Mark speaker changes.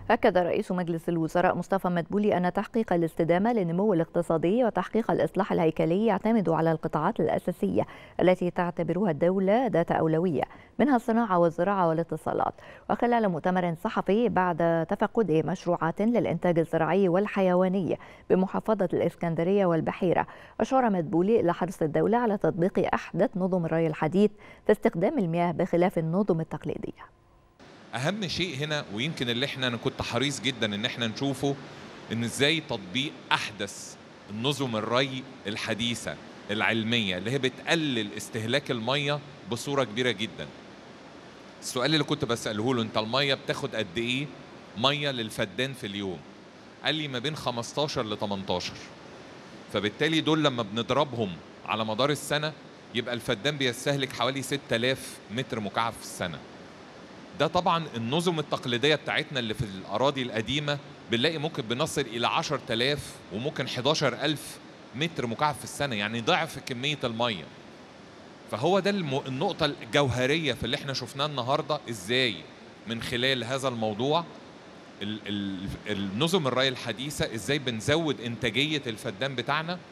Speaker 1: أكد رئيس مجلس الوزراء مصطفى مدبولي أن تحقيق الاستدامة للنمو الاقتصادي وتحقيق الإصلاح الهيكلي يعتمد على القطاعات الأساسية التي تعتبرها الدولة ذات أولوية منها الصناعة والزراعة والاتصالات وخلال مؤتمر صحفي بعد تفقد مشروعات للإنتاج الزراعي والحيواني بمحافظة الإسكندرية والبحيرة أشار مدبولي إلى حرص الدولة على تطبيق أحدث نظم الري الحديث في استخدام المياه بخلاف النظم التقليدية
Speaker 2: اهم شيء هنا ويمكن اللي احنا انا كنت حريص جدا ان احنا نشوفه ان ازاي تطبيق احدث النظم الري الحديثه العلميه اللي هي بتقلل استهلاك الميه بصوره كبيره جدا السؤال اللي كنت بساله له انت الميه بتاخد قد ايه ميه للفدان في اليوم قال لي ما بين 15 ل 18 فبالتالي دول لما بنضربهم على مدار السنه يبقى الفدان بيستهلك حوالي 6000 متر مكعب في السنه ده طبعا النظم التقليديه بتاعتنا اللي في الاراضي القديمه بنلاقي ممكن بنصل الى 10000 وممكن 11000 متر مكعب في السنه يعني ضعف كميه الميه فهو ده الم... النقطه الجوهريه في اللي احنا شفناه النهارده ازاي من خلال هذا الموضوع ال... ال... النظم الري الحديثه ازاي بنزود انتاجيه الفدان بتاعنا